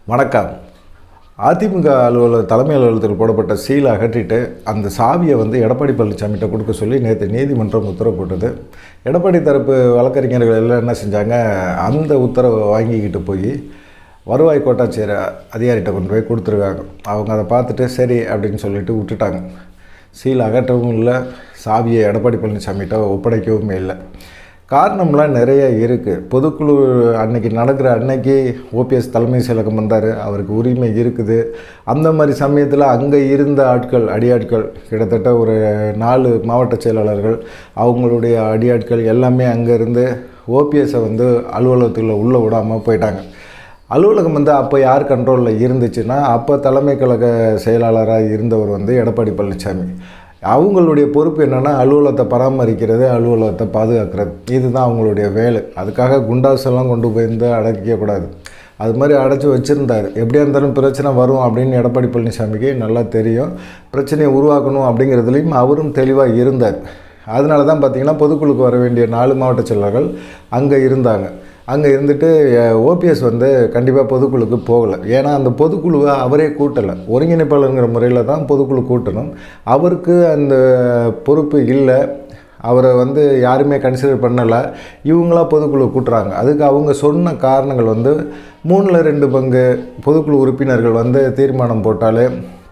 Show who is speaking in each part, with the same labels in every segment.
Speaker 1: வணக்கம் அதிமுக அலுவலர் தலைமை அலுவலகத்தில் போடப்பட்ட சீலை அகற்றிட்டு அந்த சாவியை வந்து எடப்பாடி பழனிசாமிகிட்ட கொடுக்க சொல்லி நேற்று நீதிமன்றம் உத்தரவு போட்டது எடப்பாடி தரப்பு வழக்கறிஞர்கள் எல்லாம் என்ன செஞ்சாங்க அந்த உத்தரவை வாங்கிக்கிட்டு போய் வருவாய் கோட்டாட்சியர் அதிகாரிகிட்ட கொண்டு போய் கொடுத்துருக்காங்க அவங்க அதை பார்த்துட்டு சரி அப்படின்னு சொல்லிட்டு விட்டுட்டாங்க சீல் அகற்றவும் இல்லை சாவியை எடப்பாடி பழனிசாமிகிட்ட ஒப்படைக்கவும் இல்லை காரணம்லாம் நிறைய இருக்குது பொதுக்குழு அன்னைக்கு நடக்கிற அன்னைக்கு ஓபிஎஸ் தலைமை செயலகம் வந்தார் அவருக்கு உரிமை இருக்குது அந்த மாதிரி சமயத்தில் அங்கே இருந்த ஆட்கள் அடியாட்கள் கிட்டத்தட்ட ஒரு நாலு மாவட்ட செயலாளர்கள் அவங்களுடைய அடியாட்கள் எல்லாமே அங்கே இருந்து ஓபிஎஸ்ஸை வந்து அலுவலகத்தில் உள்ளே விடாமல் போயிட்டாங்க அலுவலகம் வந்து அப்போ யார் கண்ட்ரோலில் இருந்துச்சுன்னா அப்போ தலைமை கழக செயலாளராக இருந்தவர் வந்து எடப்பாடி பழனிசாமி அவங்களுடைய பொறுப்பு என்னென்னா அலுவலகத்தை பராமரிக்கிறது அலுவலகத்தை பாதுகாக்கிறது இதுதான் அவங்களுடைய வேலை அதுக்காக குண்டாஸ் எல்லாம் கொண்டு போயிருந்து அடைக்கக்கூடாது அது மாதிரி அடைச்சி வச்சுருந்தார் எப்படியா இருந்தாலும் பிரச்சனை வரும் அப்படின்னு எடப்பாடி பழனிசாமிக்கு நல்லா தெரியும் பிரச்சனையை உருவாக்கணும் அப்படிங்கிறதுலையும் அவரும் தெளிவாக இருந்தார் அதனால தான் பார்த்திங்கன்னா பொதுக்குழுக்கு வர வேண்டிய நாலு மாவட்ட செயலர்கள் அங்கே இருந்தாங்க அங்கே இருந்துட்டு ஓபிஎஸ் வந்து கண்டிப்பாக பொதுக்குழுக்கு போகலை ஏன்னா அந்த பொதுக்குழுவை அவரே கூட்டலை ஒருங்கிணைப்பாளருங்கிற முறையில் தான் பொதுக்குழு கூட்டணும் அவருக்கு அந்த பொறுப்பு இல்லை அவரை வந்து யாருமே கன்சிடர் பண்ணலை இவங்களா பொதுக்குழு கூட்டுறாங்க அதுக்கு அவங்க சொன்ன காரணங்கள் வந்து மூணில் ரெண்டு பங்கு பொதுக்குழு உறுப்பினர்கள் வந்து தீர்மானம் போட்டாலே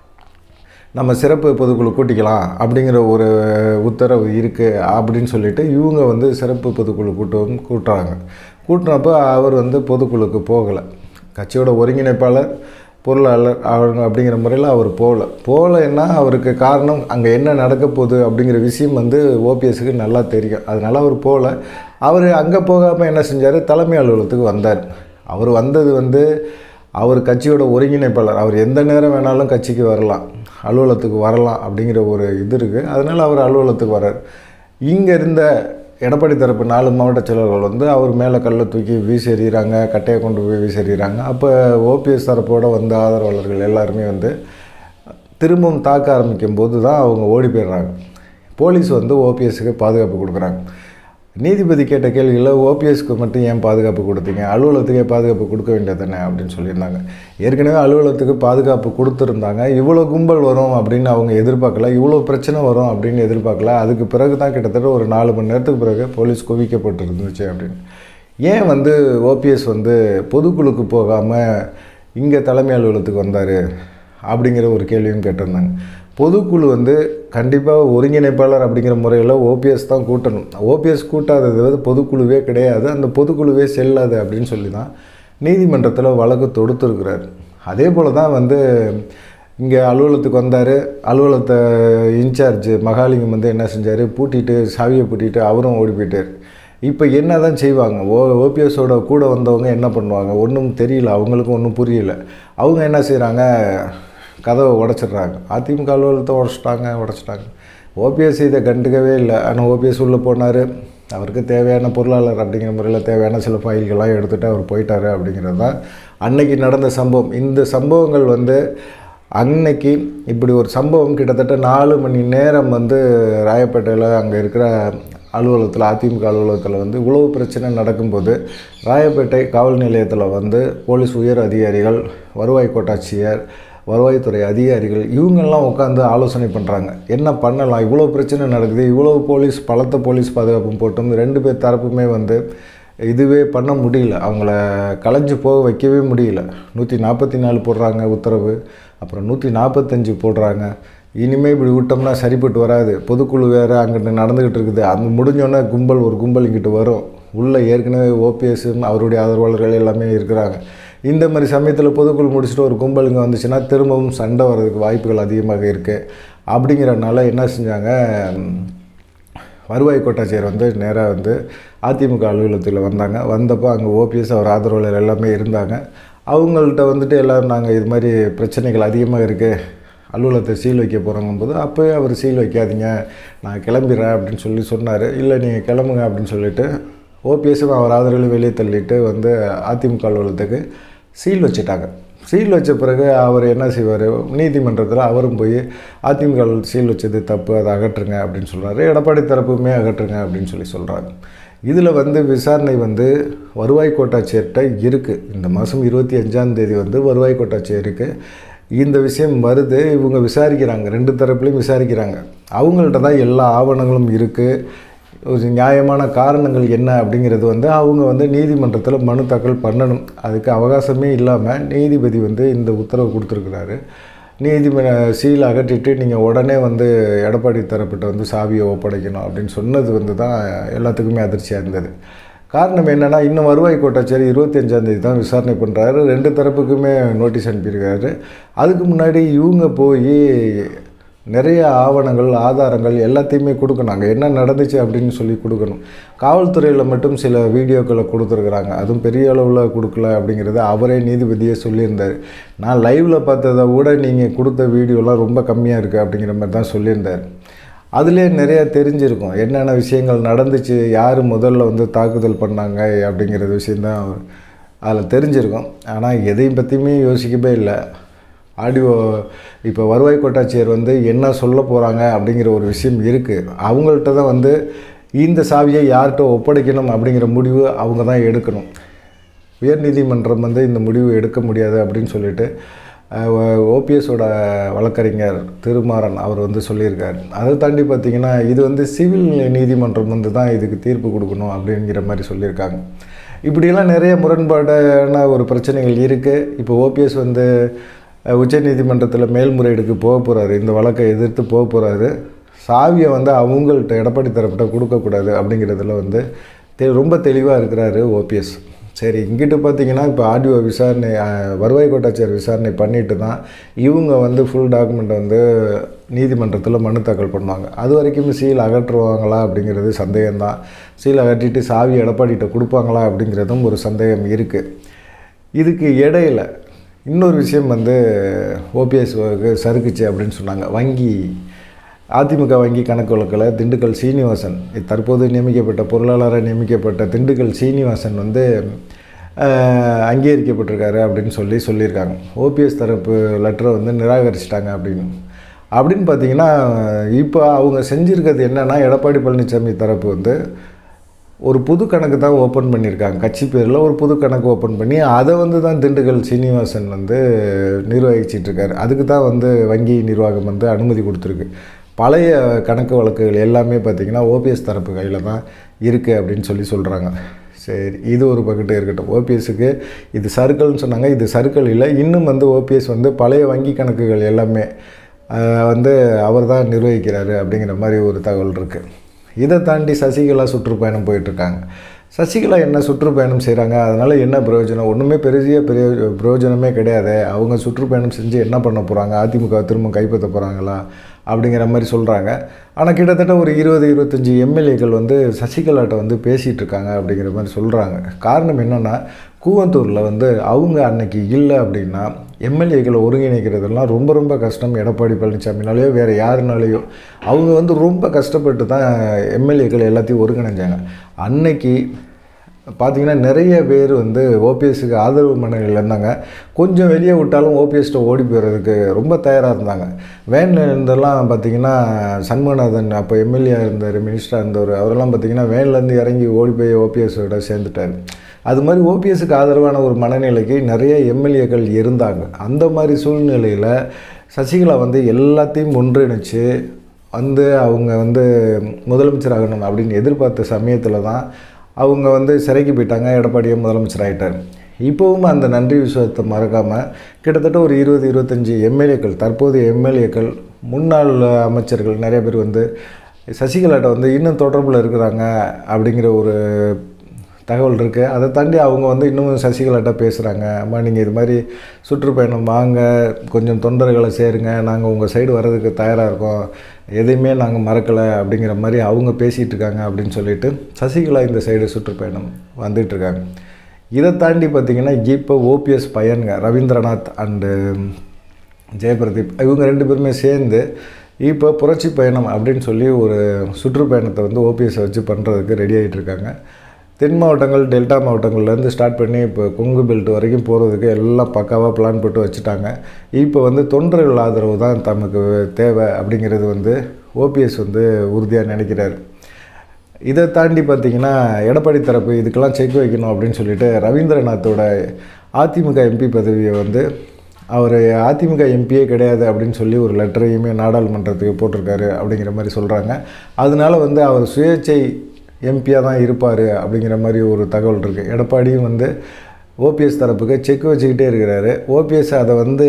Speaker 1: நம்ம சிறப்பு பொதுக்குழு கூட்டிக்கலாம் அப்படிங்கிற ஒரு உத்தரவு இருக்குது அப்படின்னு சொல்லிட்டு இவங்க வந்து சிறப்பு பொதுக்குழு கூட்டம் கூட்டுறாங்க கூட்டினப்போ அவர் வந்து பொதுக்குழுக்கு போகலை கட்சியோட ஒருங்கிணைப்பாளர் பொருளாளர் அவங்க அப்படிங்கிற முறையில் அவர் போகல போகலைன்னா அவருக்கு காரணம் அங்கே என்ன நடக்க போகுது அப்படிங்கிற விஷயம் வந்து ஓபிஎஸ்க்கு நல்லா தெரியும் அதனால் அவர் போகல அவர் அங்கே போகாமல் என்ன செஞ்சார் தலைமை அலுவலகத்துக்கு வந்தார் அவர் வந்தது வந்து அவர் கட்சியோட ஒருங்கிணைப்பாளர் அவர் எந்த நேரம் வேணாலும் கட்சிக்கு வரலாம் அலுவலகத்துக்கு வரலாம் அப்படிங்கிற ஒரு இது இருக்குது அதனால் அவர் அலுவலகத்துக்கு வர்றார் இங்கே இருந்த எடப்பாடி தரப்பு நாலு மாவட்ட செயலர்கள் வந்து அவர் மேலே கல்லை தூக்கி வீசி எறிகிறாங்க கட்டையை கொண்டு போய் வீசி எறிகிறாங்க அப்போ ஓபிஎஸ் தரப்போடு வந்த ஆதரவாளர்கள் எல்லாருமே வந்து திரும்பவும் தாக்க ஆரம்பிக்கும் போது தான் அவங்க ஓடி போயிடுறாங்க போலீஸ் வந்து ஓபிஎஸ்க்கு பாதுகாப்பு கொடுக்குறாங்க நீதிபதி கேட்ட கேள்விகளில் ஓபிஎஸ்க்கு மட்டும் ஏன் பாதுகாப்பு கொடுத்தீங்க அலுவலகத்துக்கே பாதுகாப்பு கொடுக்க வேண்டியது தானே அப்படின்னு சொல்லியிருந்தாங்க ஏற்கனவே அலுவலகத்துக்கு பாதுகாப்பு கொடுத்துருந்தாங்க இவ்வளோ கும்பல் வரும் அப்படின்னு அவங்க எதிர்பார்க்கல இவ்வளோ பிரச்சனை வரும் அப்படின்னு எதிர்பார்க்கல அதுக்கு பிறகு தான் கிட்டத்தட்ட ஒரு நாலு மணி நேரத்துக்கு பிறகு போலீஸ் குவிக்கப்பட்டிருந்துச்சு அப்படின்னு ஏன் வந்து ஓபிஎஸ் வந்து பொதுக்குழுக்கு போகாமல் இங்கே தலைமை அலுவலகத்துக்கு வந்தார் அப்படிங்கிற ஒரு கேள்வியும் கேட்டிருந்தாங்க பொதுக்குழு வந்து கண்டிப்பாக ஒருங்கிணைப்பாளர் அப்படிங்கிற முறையில் ஓபிஎஸ் தான் கூட்டணும் ஓபிஎஸ் கூட்டாதது வந்து பொதுக்குழுவே கிடையாது அந்த பொதுக்குழுவே செல்லாது அப்படின்னு சொல்லி தான் நீதிமன்றத்தில் வழக்கு தொடுத்துருக்கிறார் அதே போல் தான் வந்து இங்கே அலுவலகத்துக்கு வந்தார் அலுவலகத்தை இன்சார்ஜ் மகாலிங்கம் வந்து என்ன செஞ்சார் பூட்டிட்டு சாவியை பூட்டிட்டு அவரும் ஓடி போயிட்டார் இப்போ என்ன தான் செய்வாங்க ஓ ஓபிஎஸோட கூட வந்தவங்க என்ன பண்ணுவாங்க ஒன்றும் தெரியல அவங்களுக்கும் ஒன்றும் புரியல அவங்க என்ன செய்கிறாங்க கதவை உடச்சிட்றாங்க அதிமுக அலுவலகத்தை உடச்சிட்டாங்க உடச்சிட்டாங்க ஓபிஎஸ் இதை கண்டுக்கவே இல்லை ஆனால் ஓபிஎஸ் உள்ளே போனார் அவருக்கு தேவையான பொருளாளர் அப்படிங்கிற முறையில் தேவையான சில ஃபைல்கள்லாம் எடுத்துகிட்டு அவர் போயிட்டார் அப்படிங்கிறது தான் அன்னைக்கு நடந்த சம்பவம் இந்த சம்பவங்கள் வந்து அன்னைக்கு இப்படி ஒரு சம்பவம் கிட்டத்தட்ட நாலு மணி நேரம் வந்து ராயப்பேட்டையில் அங்கே இருக்கிற அலுவலகத்தில் அதிமுக அலுவலகத்தில் வந்து உளவு பிரச்சனை நடக்கும்போது ராயப்பேட்டை காவல் நிலையத்தில் வந்து போலீஸ் உயர் அதிகாரிகள் வருவாய் கோட்டாட்சியர் வருவாய்த்துறை அதிகாரிகள் இவங்கெல்லாம் உட்காந்து ஆலோசனை பண்ணுறாங்க என்ன பண்ணலாம் இவ்வளோ பிரச்சனை நடக்குது இவ்வளோ போலீஸ் பலத்த போலீஸ் பாதுகாப்பும் போட்டும் ரெண்டு பேர் தரப்புமே வந்து இதுவே பண்ண முடியல அவங்கள கலைஞ்சு போக வைக்கவே முடியல நூற்றி நாற்பத்தி நாலு போடுறாங்க உத்தரவு அப்புறம் நூற்றி நாற்பத்தஞ்சு போடுறாங்க இனிமேல் இப்படி விட்டோம்னா சரிப்பட்டு வராது பொதுக்குழு வேறு அங்கிட்டு நடந்துக்கிட்டு இருக்குது அந்த முடிஞ்சோடனே கும்பல் ஒரு கும்பல் இங்கிட்டு வரும் உள்ளே ஏற்கனவே ஓபிஎஸ் அவருடைய ஆதரவாளர்கள் எல்லாமே இருக்கிறாங்க இந்த மாதிரி சமயத்தில் பொதுக்குழு முடிச்சுட்டு ஒரு கும்பல் இங்கே வந்துச்சுன்னா திரும்பவும் சண்டை வர்றதுக்கு வாய்ப்புகள் அதிகமாக இருக்குது அப்படிங்கிறனால என்ன செஞ்சாங்க வருவாய் கோட்டாட்சியர் வந்து நேராக வந்து அதிமுக அலுவலகத்தில் வந்தாங்க வந்தப்போ அங்கே ஓபிஎஸ் அவர் ஆதரவாளர் எல்லாமே இருந்தாங்க அவங்கள்ட்ட வந்துட்டு எல்லோரும் நாங்கள் இது மாதிரி பிரச்சனைகள் அதிகமாக இருக்குது அலுவலகத்தை சீல் வைக்க போகிறோங்கும்போது அப்போயே அவர் சீல் வைக்காதீங்க நான் கிளம்பிடுறேன் அப்படின்னு சொல்லி சொன்னார் இல்லை நீங்கள் கிளம்புங்க அப்படின்னு சொல்லிட்டு ஓபிஎஸும் அவர் ஆதரவில் வெளியே தள்ளிட்டு வந்து அதிமுக அலுவலகத்துக்கு சீல் வச்சுட்டாங்க சீல் வச்ச பிறகு அவர் என்ன செய்வார் நீதிமன்றத்தில் அவரும் போய் அதிமுக சீல் வச்சது தப்பு அதை அகற்றுங்க அப்படின்னு சொல்கிறாரு எடப்பாடி தரப்புமே அகற்றுங்க அப்படின்னு சொல்லி சொல்கிறாங்க இதில் வந்து விசாரணை வந்து வருவாய் கோட்டாட்சியர்கிட்ட இருக்குது இந்த மாதம் இருபத்தி அஞ்சாம் தேதி வந்து வருவாய் கோட்டாட்சியருக்கு இந்த விஷயம் வருது இவங்க விசாரிக்கிறாங்க ரெண்டு தரப்புலையும் விசாரிக்கிறாங்க அவங்கள்ட்ட தான் எல்லா ஆவணங்களும் இருக்குது ஒரு நியாயமான காரணங்கள் என்ன அப்படிங்கிறது வந்து அவங்க வந்து நீதிமன்றத்தில் மனு தாக்கல் பண்ணணும் அதுக்கு அவகாசமே இல்லாமல் நீதிபதி வந்து இந்த உத்தரவு கொடுத்துருக்குறாரு நீதிமன்ற சீல் அகற்றிட்டு நீங்கள் உடனே வந்து எடப்பாடி தரப்பிட்ட வந்து சாவியை ஒப்படைக்கணும் அப்படின்னு சொன்னது வந்து தான் எல்லாத்துக்குமே அதிர்ச்சியாக இருந்தது காரணம் என்னென்னா இன்னும் வருவாய் கோட்டாட்சியர் இருபத்தஞ்சாந்தேதி தான் விசாரணை பண்ணுறாரு ரெண்டு தரப்புக்குமே நோட்டீஸ் அனுப்பியிருக்காரு அதுக்கு முன்னாடி இவங்க போய் நிறைய ஆவணங்கள் ஆதாரங்கள் எல்லாத்தையுமே கொடுக்கணும் அங்கே என்ன நடந்துச்சு அப்படின்னு சொல்லி கொடுக்கணும் காவல்துறையில் மட்டும் சில வீடியோக்களை கொடுத்துருக்குறாங்க அதுவும் பெரிய அளவில் கொடுக்கல அப்படிங்கிறத அவரே நீதிபதியே சொல்லியிருந்தார் நான் லைவில் பார்த்ததை விட நீங்கள் கொடுத்த வீடியோலாம் ரொம்ப கம்மியாக இருக்குது அப்படிங்கிற மாதிரி தான் சொல்லியிருந்தார் அதுலேயே நிறையா தெரிஞ்சிருக்கும் என்னென்ன விஷயங்கள் நடந்துச்சு யார் முதல்ல வந்து தாக்குதல் பண்ணாங்க அப்படிங்கிற விஷயந்தான் அதில் தெரிஞ்சிருக்கும் ஆனால் எதையும் பற்றியுமே யோசிக்கவே இல்லை ஆடியோ இப்போ வருவாய் கோட்டாட்சியர் வந்து என்ன சொல்ல போகிறாங்க அப்படிங்கிற ஒரு விஷயம் இருக்குது அவங்கள்ட்ட தான் வந்து இந்த சாவியை யார்கிட்ட ஒப்படைக்கணும் அப்படிங்கிற முடிவு அவங்க தான் எடுக்கணும் உயர்நீதிமன்றம் வந்து இந்த முடிவு எடுக்க முடியாது அப்படின்னு சொல்லிட்டு ஓபிஎஸோட வழக்கறிஞர் திருமாறன் அவர் வந்து சொல்லியிருக்கார் அதை தாண்டி பார்த்திங்கன்னா இது வந்து சிவில் நீதிமன்றம் வந்து தான் இதுக்கு தீர்ப்பு கொடுக்கணும் அப்படிங்கிற மாதிரி சொல்லியிருக்காங்க இப்படியெல்லாம் நிறைய முரண்பாடான ஒரு பிரச்சனைகள் இருக்குது இப்போ ஓபிஎஸ் வந்து உச்சநீதிமன்றத்தில் மேல்முறையீடுக்கு போக போகிறாரு இந்த வழக்கை எதிர்த்து போக போகிறாரு சாவியை வந்து அவங்கள்ட்ட எடப்பாடி தரப்பிட்ட கொடுக்கக்கூடாது அப்படிங்கிறதுல வந்து தெ ரொம்ப தெளிவாக இருக்கிறாரு ஓபிஎஸ் சரி இங்கிட்டு பார்த்தீங்கன்னா இப்போ ஆடியோ விசாரணை வருவாய் கோட்டாட்சியர் விசாரணை பண்ணிட்டு தான் இவங்க வந்து ஃபுல் டாக்குமெண்ட்டை வந்து நீதிமன்றத்தில் மனு தாக்கல் பண்ணுவாங்க அது வரைக்கும் சீல் அகற்றுவாங்களா அப்படிங்கிறது சந்தேகம்தான் சீல் அகற்றிட்டு சாவி எடப்பாடிகிட்ட கொடுப்பாங்களா அப்படிங்கிறதும் ஒரு சந்தேகம் இருக்குது இதுக்கு இடையில இன்னொரு விஷயம் வந்து ஓபிஎஸ் சறுக்குச்சு அப்படின்னு சொன்னாங்க வங்கி அதிமுக வங்கி கணக்கு வழக்கில் திண்டுக்கல் சீனிவாசன் தற்போது நியமிக்கப்பட்ட பொருளாளராக நியமிக்கப்பட்ட திண்டுக்கல் சீனிவாசன் வந்து அங்கீகரிக்கப்பட்டிருக்காரு அப்படின்னு சொல்லி சொல்லியிருக்காங்க ஓபிஎஸ் தரப்பு லெட்டரை வந்து நிராகரிச்சிட்டாங்க அப்படின்னு அப்படின்னு பார்த்தீங்கன்னா இப்போ அவங்க செஞ்சுருக்கிறது என்னென்னா எடப்பாடி பழனிசாமி தரப்பு வந்து ஒரு புது கணக்கு தான் ஓப்பன் பண்ணியிருக்காங்க கட்சி பேரில் ஒரு புது கணக்கு ஓப்பன் பண்ணி அதை வந்து தான் திண்டுக்கல் சீனிவாசன் வந்து நிர்வகிச்சிட்டு இருக்காரு அதுக்கு தான் வந்து வங்கி நிர்வாகம் வந்து அனுமதி கொடுத்துருக்கு பழைய கணக்கு வழக்குகள் எல்லாமே பார்த்திங்கன்னா ஓபிஎஸ் தரப்பு கையில் தான் இருக்குது அப்படின்னு சொல்லி சொல்கிறாங்க சரி இது ஒரு பக்கெட்டு இருக்கட்டும் ஓபிஎஸ்க்கு இது சர்க்கிள்னு சொன்னாங்க இது சர்க்கிள் இல்லை இன்னும் வந்து ஓபிஎஸ் வந்து பழைய வங்கி கணக்குகள் எல்லாமே வந்து அவர் தான் நிர்வகிக்கிறாரு அப்படிங்கிற மாதிரி ஒரு தகவல் இருக்குது இதை தாண்டி சசிகலா சுற்றுப்பயணம் போயிட்டுருக்காங்க சசிகலா என்ன சுற்றுப்பயணம் செய்கிறாங்க அதனால் என்ன பிரயோஜனம் ஒன்றுமே பெரிய பெரிய பிரயோஜனமே கிடையாது அவங்க சுற்றுப்பயணம் செஞ்சு என்ன பண்ண போகிறாங்க அதிமுக திரும்ப கைப்பற்ற போகிறாங்களா அப்படிங்கிற மாதிரி சொல்கிறாங்க ஆனால் கிட்டத்தட்ட ஒரு இருபது இருபத்தஞ்சி எம்எல்ஏக்கள் வந்து சசிகலாட்ட வந்து பேசிகிட்டு இருக்காங்க அப்படிங்கிற மாதிரி சொல்கிறாங்க காரணம் என்னென்னா கூவத்தூரில் வந்து அவங்க அன்னைக்கு இல்லை அப்படின்னா எம்எல்ஏக்களை ஒருங்கிணைக்கிறதெல்லாம் ரொம்ப ரொம்ப கஷ்டம் எடப்பாடி பழனிசாமினாலேயோ வேறு யாருனாலேயோ அவங்க வந்து ரொம்ப கஷ்டப்பட்டு தான் எம்எல்ஏக்கள் எல்லாத்தையும் ஒருங்கிணைஞ்சாங்க அன்னைக்கு பார்த்திங்கன்னா நிறைய பேர் வந்து ஓபிஎஸ்க்கு ஆதரவு மனநிலையில் இருந்தாங்க கொஞ்சம் வெளியே விட்டாலும் ஓபிஎஸ்ட்டை ஓடி போகிறதுக்கு ரொம்ப தயாராக இருந்தாங்க வேனில் இருந்தெல்லாம் பார்த்திங்கன்னா சண்முகநாதன் அப்போ எம்எல்ஏ இருந்தார் மினிஸ்டராக இருந்தவர் அவரெல்லாம் பார்த்திங்கன்னா வேன்லேருந்து இறங்கி ஓடி போய் ஓபிஎஸோட சேர்ந்துட்டார் அது மாதிரி ஓபிஎஸ்க்கு ஆதரவான ஒரு மனநிலைக்கு நிறைய எம்எல்ஏக்கள் இருந்தாங்க அந்த மாதிரி சூழ்நிலையில் சசிகலா வந்து எல்லாத்தையும் ஒன்றிணைச்சு வந்து அவங்க வந்து முதலமைச்சர் ஆகணும் அப்படின்னு எதிர்பார்த்த சமயத்தில் தான் அவங்க வந்து சிறைக்கு போயிட்டாங்க எடப்பாடியே முதலமைச்சர் ஆகிட்டார் இப்போவும் அந்த நன்றி விஷயத்தை மறக்காமல் கிட்டத்தட்ட ஒரு இருபது இருபத்தஞ்சி எம்எல்ஏக்கள் தற்போதைய எம்எல்ஏக்கள் முன்னாள் அமைச்சர்கள் நிறைய பேர் வந்து சசிகலாட்ட வந்து இன்னும் தொடர்பில் இருக்கிறாங்க அப்படிங்கிற ஒரு தகவல் இருக்குது அதை தாண்டி அவங்க வந்து இன்னும் சசிகலாட்ட பேசுகிறாங்க அம்மா நீங்கள் இது மாதிரி சுற்றுப்பயணம் வாங்க கொஞ்சம் தொண்டர்களை சேருங்க நாங்கள் உங்கள் சைடு வர்றதுக்கு தயாராக இருக்கோம் எதையுமே நாங்கள் மறக்கலை அப்படிங்கிற மாதிரி அவங்க பேசிகிட்டு இருக்காங்க அப்படின்னு சொல்லிட்டு சசிகலா இந்த சைடு சுற்றுப்பயணம் வந்துட்டுருக்காங்க இதை தாண்டி பார்த்திங்கன்னா இப்போ ஓபிஎஸ் பையனுங்க ரவீந்திரநாத் அண்டு ஜெயபிரதீப் இவங்க ரெண்டு பேருமே சேர்ந்து இப்போ புரட்சி பயணம் அப்படின்னு சொல்லி ஒரு சுற்றுப்பயணத்தை வந்து ஓபிஎஸை வச்சு பண்ணுறதுக்கு ரெடி ஆகிட்டு இருக்காங்க தென் மாவட்டங்கள் டெல்டா மாவட்டங்கள்லேருந்து ஸ்டார்ட் பண்ணி இப்போ கொங்கு பெல்ட் வரைக்கும் போகிறதுக்கு எல்லாம் பக்காவாக பிளான் போட்டு வச்சுட்டாங்க இப்போ வந்து தொண்டர்கள் ஆதரவு தான் தமக்கு தேவை அப்படிங்கிறது வந்து ஓபிஎஸ் வந்து உறுதியாக நினைக்கிறார் இதை தாண்டி பார்த்தீங்கன்னா எடப்பாடி தரப்பு இதுக்கெல்லாம் செக் வைக்கணும் அப்படின்னு சொல்லிட்டு ரவீந்திரநாத்தோட அதிமுக எம்பி பதவியை வந்து அவர் அதிமுக எம்பியே கிடையாது அப்படின்னு சொல்லி ஒரு லெட்டரையுமே நாடாளுமன்றத்துக்கு போட்டிருக்காரு அப்படிங்கிற மாதிரி சொல்கிறாங்க அதனால வந்து அவர் சுயேட்சை எம்பியாக தான் இருப்பார் அப்படிங்கிற மாதிரி ஒரு தகவல் இருக்குது எடப்பாடியும் வந்து ஓபிஎஸ் தரப்புக்கு செக் வச்சுக்கிட்டே இருக்கிறாரு ஓபிஎஸ் அதை வந்து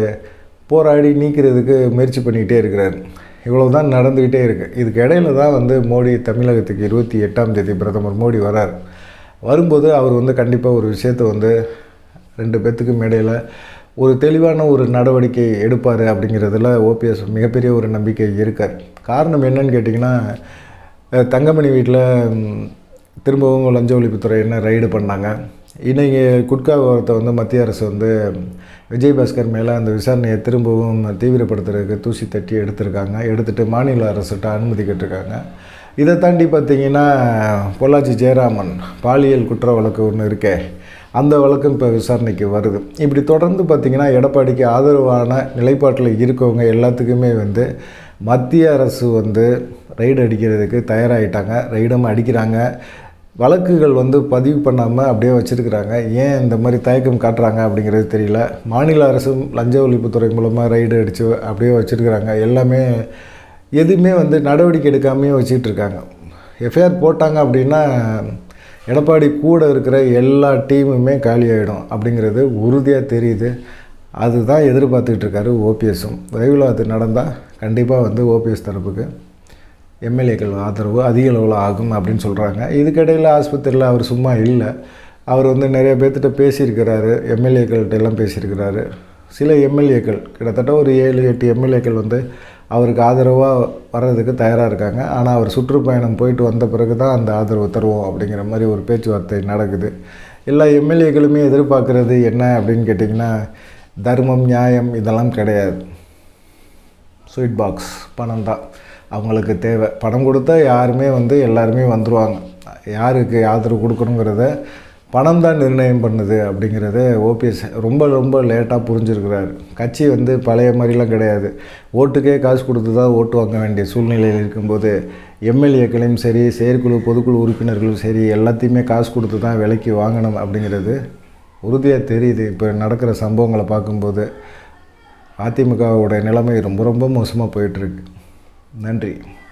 Speaker 1: போராடி நீக்கிறதுக்கு முயற்சி பண்ணிக்கிட்டே இருக்கிறாரு இவ்வளவு தான் நடந்துக்கிட்டே இருக்குது இதுக்கு இடையில தான் வந்து மோடி தமிழகத்துக்கு இருபத்தி எட்டாம் தேதி பிரதமர் மோடி வரார் வரும்போது அவர் வந்து கண்டிப்பாக ஒரு விஷயத்தை வந்து ரெண்டு பேர்த்துக்கும் இடையில ஒரு தெளிவான ஒரு நடவடிக்கை எடுப்பார் அப்படிங்கிறதுல ஓபிஎஸ் மிகப்பெரிய ஒரு நம்பிக்கை இருக்கார் காரணம் என்னன்னு கேட்டிங்கன்னா அஹ், தங்கமணி வீட்டில் திரும்பவும் லஞ்ச ஒழிப்புத்துறை என்ன ரைடு பண்ணாங்க இன்றைக்கி குட்கா விவரத்தை வந்து மத்திய அரசு வந்து விஜயபாஸ்கர் மேலே அந்த விசாரணையை திரும்பவும் தீவிரப்படுத்துறதுக்கு தூசி தட்டி எடுத்திருக்காங்க எடுத்துகிட்டு மாநில அரசுகிட்ட அனுமதி கேட்டிருக்காங்க இதை தாண்டி பார்த்தீங்கன்னா பொள்ளாச்சி ஜெயராமன் பாலியல் குற்ற வழக்கு ஒன்று இருக்கே அந்த வழக்கும் இப்போ விசாரணைக்கு வருது இப்படி தொடர்ந்து பார்த்திங்கன்னா எடப்பாடிக்கு ஆதரவான நிலைப்பாட்டில் இருக்கவங்க எல்லாத்துக்குமே வந்து மத்திய அரசு வந்து ரைடு அடிக்கிறதுக்கு தயாராகிட்டாங்க ரைடும் அடிக்கிறாங்க வழக்குகள் வந்து பதிவு பண்ணாமல் அப்படியே வச்சுருக்கிறாங்க ஏன் இந்த மாதிரி தயக்கம் காட்டுறாங்க அப்படிங்கிறது தெரியல மாநில அரசும் லஞ்ச ஒழிப்புத்துறை மூலமாக ரைடு அடித்து அப்படியே வச்சுருக்கிறாங்க எல்லாமே எதுவுமே வந்து நடவடிக்கை எடுக்காமையே வச்சுக்கிட்டு இருக்காங்க எஃப்ஐஆர் போட்டாங்க அப்படின்னா எடப்பாடி கூட இருக்கிற எல்லா டீமுமே காலியாகிடும் அப்படிங்கிறது உறுதியாக தெரியுது அதுதான் எதிர்பார்த்துக்கிட்டு இருக்காரு ஓபிஎஸும் விரைவில் அது நடந்தால் கண்டிப்பாக வந்து ஓபிஎஸ் தரப்புக்கு எம்எல்ஏக்கள் ஆதரவு அதிக அளவில் ஆகும் அப்படின்னு சொல்கிறாங்க இதுக்கிடையில் ஆஸ்பத்திரியில் அவர் சும்மா இல்லை அவர் வந்து நிறைய பேர்த்திட்ட பேசியிருக்கிறாரு எம்எல்ஏக்கள்கிட்ட எல்லாம் பேசியிருக்கிறாரு சில எம்எல்ஏக்கள் கிட்டத்தட்ட ஒரு ஏழு எட்டு எம்எல்ஏக்கள் வந்து அவருக்கு ஆதரவாக வர்றதுக்கு தயாராக இருக்காங்க ஆனால் அவர் சுற்றுப்பயணம் போயிட்டு வந்த பிறகு தான் அந்த ஆதரவு தருவோம் அப்படிங்கிற மாதிரி ஒரு பேச்சுவார்த்தை நடக்குது எல்லா எம்எல்ஏக்களுமே எதிர்பார்க்குறது என்ன அப்படின்னு கேட்டிங்கன்னா தர்மம் நியாயம் இதெல்லாம் கிடையாது ஸ்வீட் பாக்ஸ் பணம் தான் அவங்களுக்கு தேவை பணம் கொடுத்தா யாருமே வந்து எல்லாருமே வந்துடுவாங்க யாருக்கு ஆதரவு கொடுக்கணுங்கிறத பணம் தான் நிர்ணயம் பண்ணுது அப்படிங்கிறத ஓபிஎஸ் ரொம்ப ரொம்ப லேட்டாக புரிஞ்சிருக்கிறாரு கட்சி வந்து பழைய மாதிரிலாம் கிடையாது ஓட்டுக்கே காசு கொடுத்து தான் ஓட்டு வாங்க வேண்டிய சூழ்நிலையில் இருக்கும்போது எம்எல்ஏக்களையும் சரி செயற்குழு பொதுக்குழு உறுப்பினர்களும் சரி எல்லாத்தையுமே காசு கொடுத்து தான் விலைக்கு வாங்கணும் அப்படிங்கிறது உறுதியாக தெரியுது இப்போ நடக்கிற சம்பவங்களை பார்க்கும்போது அதிமுகவோட நிலைமை ரொம்ப ரொம்ப மோசமாக போயிட்டுருக்கு நன்றி